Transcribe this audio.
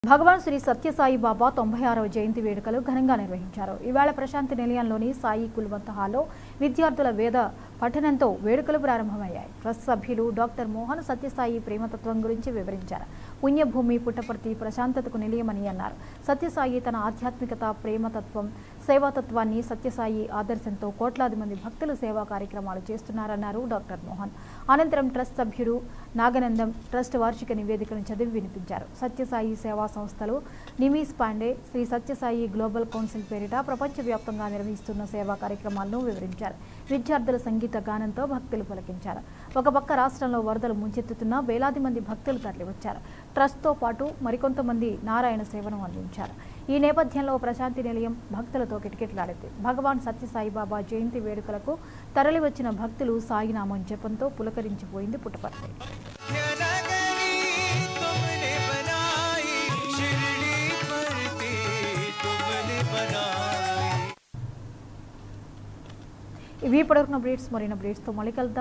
భగవాన్ శ్రీ సత్యసాయి బాబా తొంభై ఆరవ జయంతి వేడుకలు ఘనంగా నిర్వహించారు ఈవేళ ప్రశాంతి నిలయంలోని సాయి కుల్వంత హాల్లో విద్యార్థుల వేద పఠనంతో వేడుకలు ప్రారంభమయ్యాయి ట్రస్ట్ సభ్యులు డాక్టర్ మోహన్ సత్యసాయి ప్రేమతత్వం గురించి వివరించారు పుణ్యభూమి పుట్టపర్తి ప్రశాంతతకు నిలయమని అన్నారు సత్యసాయి తన ఆధ్యాత్మికత ప్రేమతత్వం సేవాతత్వాన్ని సత్యసాయి ఆదర్శంతో కోట్లాది మంది భక్తులు సేవా కార్యక్రమాలు చేస్తున్నారన్నారు డాక్టర్ మోహన్ అనంతరం ట్రస్ట్ సభ్యుడు నాగనందం ట్రస్ట్ వార్షిక నివేదికను చదివి వినిపించారు సత్యసాయి సేవా సంస్థలు నిమీస్ పాండే శ్రీ సత్యసాయి గ్లోబల్ కౌన్సిల్ పేరిట ప్రపంచవ్యాప్తంగా నిర్వహిస్తున్న సేవా కార్యక్రమాలను వివరించారు విద్యార్థుల సంగీత గానంతో భక్తులు పులకించారు ఒక పక్క రాష్ట్రంలో వరదలు ముంచెత్తుతున్న వేలాది మంది భక్తులు తరలివచ్చారు ట్రస్ట్తో పాటు మరికొంతమంది నారాయణ సేవను అందించారు ఈ నేపథ్యంలో ప్రశాంతి నిలయం భక్తులతో కిటకిటలాడింది భగవాన్ సత్యసాయి బాబా జయంతి వేడుకలకు తరలివచ్చిన భక్తులు సాయినామం జపంతో పులకరించిపోయింది పుట్టపర్తి नगरी तुमने बनाई शिरडी परती तुमने बनाई ఇవి ఇప్పటివరకు బ్రీడ్స్ మరిన్న బ్రీడ్స్తో మళ్ళీ కలుద్దాం